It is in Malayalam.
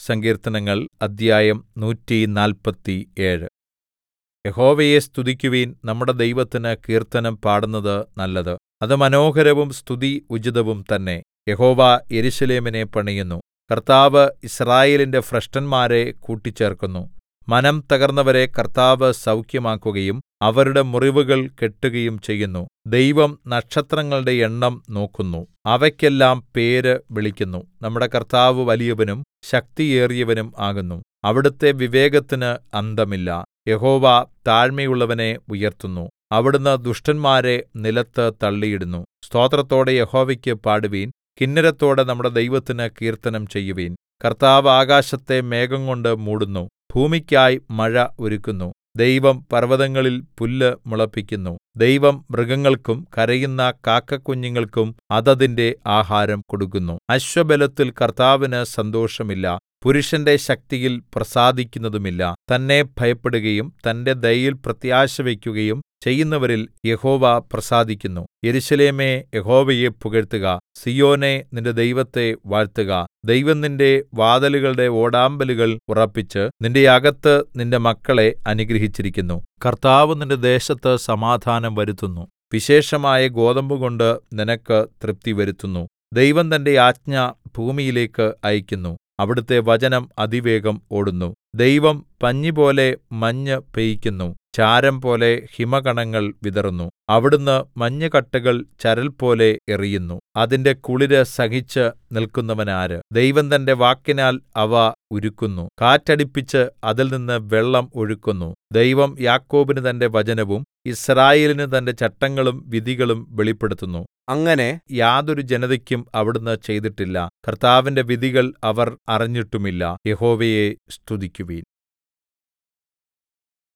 സങ്കീർത്തനങ്ങൾ അദ്ധ്യായം നൂറ്റിനാല്പത്തിയേഴ് യഹോവയെ സ്തുതിക്കുവിൻ നമ്മുടെ ദൈവത്തിന് കീർത്തനം പാടുന്നത് നല്ലത് അത് മനോഹരവും സ്തുതി ഉചിതവും തന്നെ യഹോവ യെരൂശലേമിനെ പണിയുന്നു കർത്താവ് യിസ്രായേലിന്റെ ഭ്രഷ്ടന്മാരെ കൂട്ടിച്ചേർക്കുന്നു മനം തകർന്നവരെ കർത്താവ് സൗഖ്യമാക്കുകയും അവരുടെ മുറിവുകൾ കെട്ടുകയും ചെയ്യുന്നു ദൈവം നക്ഷത്രങ്ങളുടെ എണ്ണം നോക്കുന്നു അവയ്ക്കെല്ലാം പേര് വിളിക്കുന്നു നമ്മുടെ കർത്താവ് വലിയവനും ശക്തിയേറിയവനും ആകുന്നു അവിടുത്തെ വിവേകത്തിന് അന്തമില്ല യഹോവ താഴ്മയുള്ളവനെ ഉയർത്തുന്നു അവിടുന്ന് ദുഷ്ടന്മാരെ നിലത്ത് തള്ളിയിടുന്നു സ്തോത്രത്തോടെ യഹോവയ്ക്ക് പാടുവിൻ കിന്നരത്തോടെ നമ്മുടെ ദൈവത്തിന് കീർത്തനം ചെയ്യുവിൻ കർത്താവ് ആകാശത്തെ മേഘംകൊണ്ട് മൂടുന്നു ഭൂമിക്കായി മഴ ഒരുക്കുന്നു ദൈവം പർവ്വതങ്ങളിൽ പുല്ല് മുളപ്പിക്കുന്നു ദൈവം മൃഗങ്ങൾക്കും കരയുന്ന കാക്കക്കുഞ്ഞുങ്ങൾക്കും അതതിന്റെ ആഹാരം കൊടുക്കുന്നു അശ്വബലത്തിൽ കർത്താവിന് സന്തോഷമില്ല പുരുഷന്റെ ശക്തിയിൽ പ്രസാദിക്കുന്നതുമില്ല തന്നെ ഭയപ്പെടുകയും തന്റെ ദയയിൽ പ്രത്യാശ വയ്ക്കുകയും ചെയ്യുന്നവരിൽ യഹോവ പ്രസാദിക്കുന്നു യെരൂശലേമേ യഹോവയെ പുകഴ്ത്തുക സീയോനേ നിന്റെ ദൈവത്തെ വാഴ്ത്തുക ദൈവം നിന്റെ വാതിലുകളുടെ ഓടാമ്പലുകൾ ഉറപ്പിച്ച് നിന്റെ അകത്ത് നിന്റെ മക്കളെ അനുഗ്രഹിച്ചിരിക്കുന്നു കർത്താവ് നിന്റെ ദേശത്ത് സമാധാനം വരുത്തുന്നു വിശേഷമായ ഗോതമ്പുകൊണ്ട് നിനക്ക് തൃപ്തി വരുത്തുന്നു ദൈവം തന്റെ ആജ്ഞ ഭൂമിയിലേക്ക് അയക്കുന്നു അവിടുത്തെ വചനം അതിവേഗം ഓടുന്നു ദൈവം പഞ്ഞിപോലെ മഞ്ഞ് പെയ്യിക്കുന്നു ചാരം പോലെ ഹിമകണങ്ങൾ വിതറുന്നു അവിടുന്ന് മഞ്ഞുകട്ടകൾ ചരൽപോലെ എറിയുന്നു അതിന്റെ കുളിര് സഹിച്ച് നിൽക്കുന്നവനാര് ദൈവം തന്റെ വാക്കിനാൽ അവ ഉരുക്കുന്നു കാറ്റടിപ്പിച്ച് അതിൽനിന്ന് വെള്ളം ഒഴുക്കുന്നു ദൈവം യാക്കോബിന് തന്റെ വചനവും യിസ്രായേലിന് തന്റെ ചട്ടങ്ങളും വിധികളും വെളിപ്പെടുത്തുന്നു അങ്ങനെ യാതൊരു ജനതയ്ക്കും അവിടുന്ന് ചെയ്തിട്ടില്ല കർത്താവിന്റെ വിധികൾ അവർ അറിഞ്ഞിട്ടുമില്ല യഹോവയെ സ്തുതിക്കുവിൻ